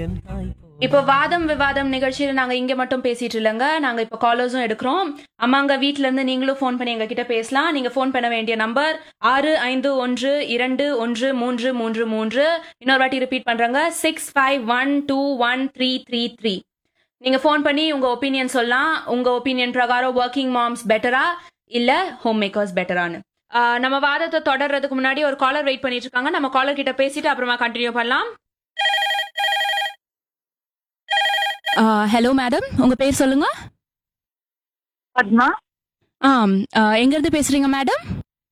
என் தாய் இப்போ வாதம் விவாதம் நிகழ்ச்சியில நாங்க இங்க மட்டும் பேசிட்டு இல்லைங்க நாங்க இப்போ காலர்ஸும் எடுக்கிறோம் அம்மாங்க வீட்ல இருந்து நீங்களும் ஃபோன் பண்ணி எங்க கிட்ட பேசலாம் நீங்க ஃபோன் பண்ண வேண்டிய நம்பர் ஆறு ஐந்து ஒன்று இரண்டு ஒன்று மூன்று மூன்று மூன்று இன்னொரு வாட்டி ரிப்பீட் பண்றாங்க six five one two one three three three நீங்க ஃபோன் பண்ணி உங்க ஒப்பீனியன் சொல்லலாம் உங்க ஒப்பீனியன் பிரகாரம் ஒர்க்கிங் மாம்ஸ் பெட்டரா இல்ல ஹோம் மேக்கர்ஸ் பெட்டரான்னு ஆஹ் நம்ம வாதத்தை தொடர்றதுக்கு முன்னாடி ஒரு காலர் வெயிட் பண்ணிட்டு இருக்காங்க நம்ம காலர் கிட்ட பேசிட்டு அப்புறமா கண்டினியூ பண்ணலாம் ஹலோ மேடம் உங்க பேர் சொல்லுங்க பத்மா ஆம் எங்க இருந்து பேசுறீங்க மேடம்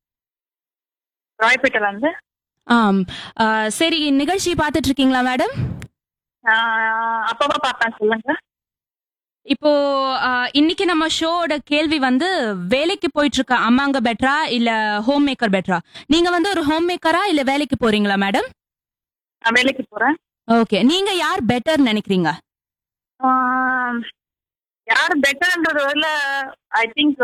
ராய்பேட்டைல இருந்து ஆம் ஆ, சரி நிகழ்ச்சி பார்த்துட்டு இருக்கீங்களா மேடம் ஆஹ் அப்பப்ப பார்ப்பேன் சொல்லுங்க இப்போ ஆ, இன்னைக்கு நம்ம ஷோவோட கேள்வி வந்து வேலைக்கு போயிட்டு இருக்க அம்மாங்க பெட்டரா இல்ல ஹோம் மேக்கர் பெட்டரா நீங்க வந்து ஒரு ஹோம் மேக்கரா இல்ல வேலைக்கு போறீங்களா மேடம் நான் வேலைக்கு போறேன் ஓகே நீங்க யார் பெட்டர் நினைக்கிறீங்க ஆஹ் யார் பெட்டர்ன்றது வரல ஐ திங்க்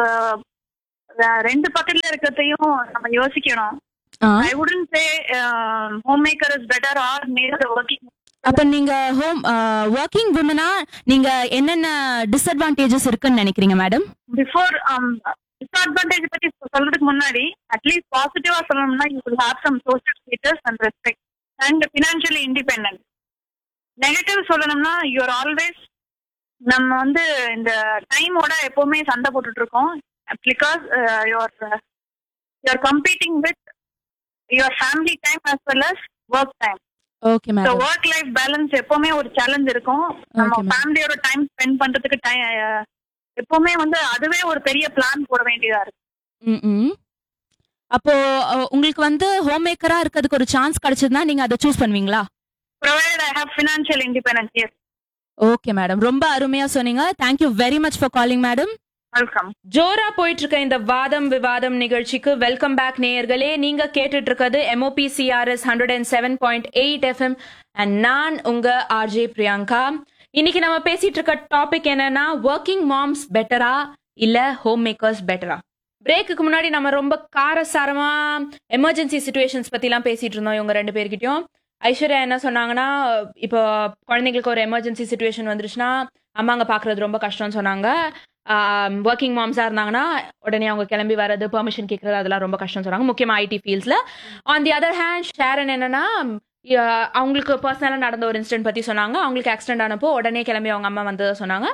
ரெண்டு பக்கத்துல இருக்கிறதையும் நம்ம யோசிக்கணும் ஆ, ஐ உடன் say home maker is better or make working அப்ப நீங்க ஹோம் ஒர்க்கிங் விமனா நீங்க என்னென்ன டிஸ்அட்வான்டேஜஸ் இருக்குன்னு நினைக்கிறீங்க மேடம் பிஃபோர் டிஸ்அட்வான்டேஜ் பத்தி சொல்றதுக்கு முன்னாடி அட்லீஸ்ட் பாசிட்டிவா சொல்லணும்னா you will have some social status and respect and financially independent negative சொல்லணும்னா யூஆர் ஆல்வேஸ் நம்ம வந்து இந்த டைமோட எப்பவுமே சண்டை போட்டுட்டு இருக்கோம் because your you are competing with your family time as well as work time okay so madam work life balance எப்பவுமே ஒரு சேலஞ்ச் இருக்கும் நம்ம Okay, ma'am. ஃபேமிலியோட டைம் ஸ்பெண்ட் பண்றதுக்கு டை எப்பவுமே வந்து அதுவே ஒரு பெரிய பிளான் போட வேண்டியதா இருக்கு ம் அப்போ அஹ், உங்களுக்கு வந்து ஹோம் மேக்கரா இருக்கிறதுக்கு ஒரு சான்ஸ் கிடைச்சதுன்னா நீங்க அதை சூஸ் பண்ணுவீங்களா provide I have financial independence yes okay madam ரொம்ப அருமையா சொன்னீங்க thank you very much for calling madam welcome ஜோரா போயிட்டு இருக்க இந்த வாதம் விவாதம் நிகழ்ச்சிக்கு வெல்கம் பேக் நேயர்களே நீங்க கேட்டுட்டு இருக்கிறது MOP CRS hundred and seven point eight FM and நான் உங்க ஆர்ஜே பிரியங்கா இன்னைக்கு நம்ம பேசிட்டு இருக்க டாபிக் என்னன்னா ஒர்க்கிங் மாம்ஸ் பெட்டரா இல்ல ஹோம் மேக்கர்ஸ் பெட்டரா பிரேக்குக்கு முன்னாடி நம்ம ரொம்ப காரசாரமா எமர்ஜென்சி சுச்சுவேஷன்ஸ் பத்திலாம் பேசிட்டு இருந்தோம் இவங்க ரெண்டு பேர்கிட்டயும் ஐஸ்வர்யா என்ன சொன்னாங்கன்னா இப்போ குழந்தைங்களுக்கு ஒரு எமர்ஜென்சி சுச்சுவேஷன் வந்துருச்சுன்னா அம்மாங்க பாக்குறது ரொம்ப கஷ்டம்னு சொன்னாங்க ஒர்க்கிங் மாம்ஸாக இருந்தாங்கன்னா உடனே அவங்க கிளம்பி வர்றது பெர்மிஷன் கேட்கறது அதெல்லாம் ரொம்ப கஷ்டம்னு சொன்னாங்க முக்கியமாக ஐடி ஃபீல்ட்ஸில் on the other hand Sharon என்னன்னா அஹ், அவங்களுக்கு பர்சனலாக நடந்த ஒரு இன்சிடென்ட் பற்றி சொன்னாங்க அவங்களுக்கு ஆக்சிடென்ட் ஆனப்போ உடனே கிளம்பி அவங்க அம்மா வந்து சொன்னாங்க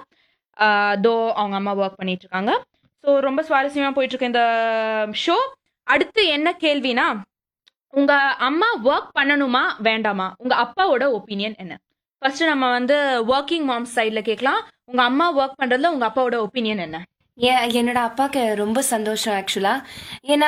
தோ அவங்க அம்மா ஒர்க் பண்ணிட்டு இருக்காங்க ஸோ ரொம்ப சுவாரஸ்யமாக போயிட்டு இருக்க இந்த ஷோ அடுத்து என்ன கேள்வினா உங்க அம்மா ஒர்க் பண்ணணுமா வேண்டாமா உங்க அப்பாவோட ஒப்பீனியன் என்ன ஃபர்ஸ்ட் நம்ம வந்து ஒர்க்கிங் மாம்ஸ் சைட்ல கேட்கலாம் உங்க அம்மா ஒர்க் பண்றதுல உங்க அப்பாவோட ஒப்பீனியன் என்ன ஏன் என்னோட அப்பாவுக்கு ரொம்ப சந்தோஷம் ஆக்சுவலா ஏன்னா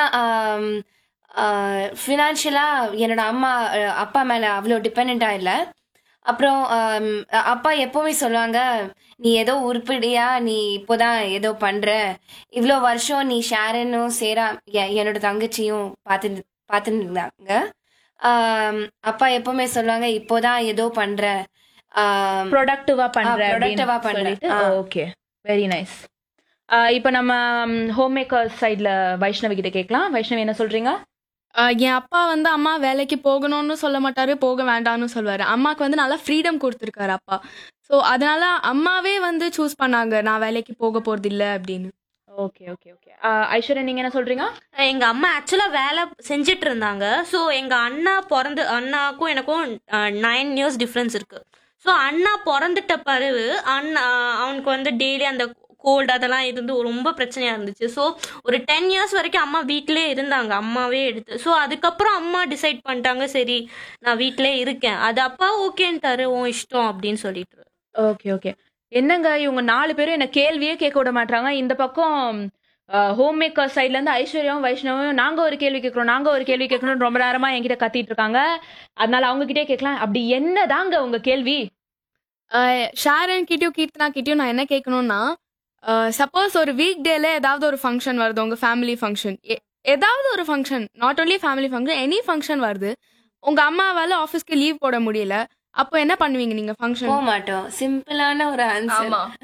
ஃபினான்ஷியலாக என்னோட அம்மா அஹ், அப்பா மேலே அவ்வளோ டிபெண்ட்டாக இல்லை அப்புறம் ஆம், அப்பா எப்போவுமே சொல்லுவாங்க நீ ஏதோ உருப்படியா நீ இப்போதான் ஏதோ பண்ற இவ்வளோ வருஷம் நீ ஷேரனும் சேரா எ- என்னோட தங்கச்சியும் பார்த்து பார்த்துன்னு இருந்தாங்க ஆம், அப்பா எப்பவுமே சொல்லுவாங்க இப்போதான் ஏதோ பண்ற ஆம், ப்ரொடக்டிவா பண்ற ஆ, productive-ஆ பண்றேன். ஆ. ஓகே வெரி நைஸ் இப்போ நம்ம ஹோம் மேக்கர் சைட்ல வைஷ்ணவி கிட்ட கேட்கலாம் வைஷ்ணவி என்ன சொல்றீங்க ஆஹ் என் அப்பா வந்து அம்மா வேலைக்கு போகணும்னு சொல்ல மாட்டாரு போக வேண்டாம்னு சொல்லுவாரு அம்மாக்கு வந்து நல்லா ஃப்ரீடம் கொடுத்துருக்காரு அப்பா ஸோ அதனால அம்மாவே வந்து சூஸ் பண்ணாங்க நான் வேலைக்கு போக போறது இல்ல அப்படின்னு ஓகே ஓகே ஓகே ஐஸ்வர்யா நீங்க என்ன சொல்றீங்க எங்க அம்மா ஆக்சுவலா வேலை செஞ்சுட்டு இருந்தாங்க ஸோ எங்க அண்ணா பிறந்து அண்ணாக்கும் எனக்கும் நைன் இயர்ஸ் டிஃப்ரென்ஸ் இருக்கு ஸோ அண்ணா பிறந்துட்ட பிறகு அண்ணா அவனுக்கு வந்து டெய்லி அந்த கோல்டு அதெல்லாம் இருந்து ரொம்ப பிரச்சனையா இருந்துச்சு ஸோ ஒரு டென் இயர்ஸ் வரைக்கும் அம்மா வீட்டிலே இருந்தாங்க அம்மாவே எடுத்து ஸோ அதுக்கப்புறம் அம்மா டிசைட் பண்ணிட்டாங்க சரி நான் வீட்டிலே இருக்கேன் அது அப்பா ஓகேன்ட்டாரு உன் இஷ்டம் அப்படின்னு சொல்லிட்டு ஓகே ஓகே என்னங்க இவங்க நாலு பேரும் என்ன கேள்வியே கேட்க விட மாட்டாங்க இந்த பக்கம் ஹோம் மேக்கர் சைட்ல இருந்து ஐஸ்வர்யாவும் வைஷ்ணவும் நாங்க ஒரு கேள்வி கேட்கறோம் நாங்க ஒரு கேள்வி கேட்கணும் ரொம்ப நேரமா என்கிட்ட கத்திட்டு இருக்காங்க அதனால அவங்க கிட்டே கேட்கலாம் அப்படி என்னதாங்க உங்க கேள்வி ஆஹ் ஷாரன் கிட்டயும் கீர்த்தனா கிட்டயும் நான் என்ன கேட்கணும்னா சப்போஸ் ஒரு வீக் டேல ஏதாவது ஒரு ஃபங்க்ஷன் வருது உங்க ஃபேமிலி ஃபங்க்ஷன் ஏதாவது ஒரு function not only family function any function வருது உங்க அம்மாவால ஆஃபீஸ்க்கு லீவ் போட முடியல அப்போ என்ன பண்ணுவீங்க நீங்க போக ஃபங்க்ஷன் மாட்டோம் சிம்பிளான ஒரு ஆன்சர் ஆமா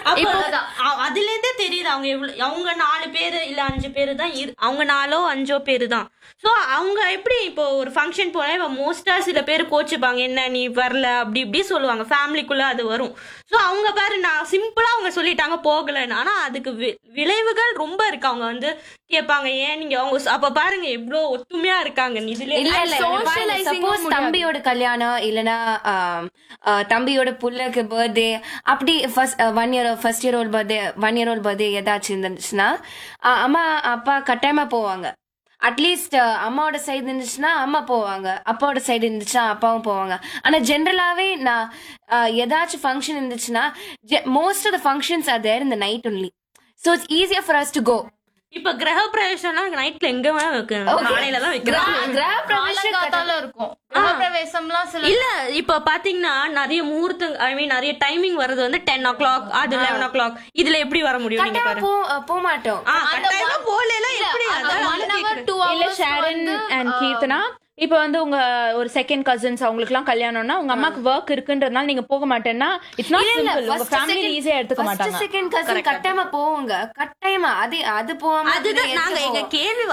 அப்ப அ- அதுல இருந்தே தெரியுது அவங்க எவ்வளவு அவங்க நாலு பேரு இல்ல அஞ்சு பேரு தான் இரு- அவங்க நாலோ அஞ்சோ பேரு தான் சோ அவங்க எப்படி இப்போ ஒரு ஃபங்க்ஷன் போனா இப்ப மோஸ்டா சில பேர் கோச்சுப்பாங்க என்ன நீ வரல அப்படி இப்படி சொல்லுவாங்க ஃபேமிலிக்குள்ள அது வரும் சோ அவங்க பாரு நான் சிம்பிளா அவங்க சொல்லிட்டாங்க போகலன்னு ஆனா அதுக்கு வி- விளைவுகள் ரொம்ப இருக்கு அவங்க வந்து கேட்பாங்க ஏன் நீங்க அவங்க ச- அப்ப பாருங்க எவ்வளவு ஒத்துமையா இருக்காங்க இதுல இல்ல இல்ல socializing சப்போஸ் முடியாது. தம்பியோட கல்யாணம் இல்லனா ஆம், ஆ, தம்பியோட புள்ளைக்கு பர்த்டே அப்படி first one year first year old birthday one year old birthday ஏதாச்சும் இருந்துச்சுன்னா ஆ, அம்மா அப்பா கட்டாயமா போவாங்க அட்லீஸ்ட் அம்மாவோட சைடு இருந்துச்சுன்னா அம்மா போவாங்க அப்பாவோட சைடு இருந்துச்சுன்னா அப்பாவும் போவாங்க ஆனா ஜென்ரலாவே நான் ஆ, ஏதாச்சும் ஃபங்க்ஷன் இருந்துச்சுன்னா most of the functions are there இந்த night only so it's easier for us to go இப்ப கிரக பிரவேசம்லாம் நைட்ல எங்க வேணா வைக்கணும் நாளையில தான் வைக்கிறாங்க கிரக பிரவேசம் காலங்காத்தால இருக்கும் கிரகப்பிரவேசம்லாம் சில இல்ல இப்ப பாத்தீங்கன்னா நிறைய முகூர்த்தம் ஐ மீன் நிறைய டைமிங் வர்றது வந்து டென் ஓ கிளாக் அது லெவன் ஓ கிளாக் இதுல எப்படி வர முடியும் நீங்க கட்டாயமா பாருங்க போ போக மாட்டோம் ஆ, கட்டாயமா போகல எப்படி அதான் ஒன் நான் ஹவர் டூ இல்ல ஹவர்ஸ் ஷாரன் அண்ட் கீர்த்தனா இப்ப வந்து உங்க ஒரு செகண்ட் கசின்ஸ் அவங்களுக்கு எல்லாம் கல்யாணம்னா உங்க அம்மாக்கு ஒர்க் இருக்குன்றதுனால நீங்க போக மாட்டேன்னா இட்ஸ் நாட் இல்ல, சிம்பிள் உங்க first ஃபேமிலி second- ஈஸியா எடுத்துக்க first மாட்டாங்க second cousin கட்டாயமா போவோங்க கட்டாயமா அது அது போகாம அதுதான் இதுல நாங்க எதுக்கு எங்க போவோம்? கேள்வி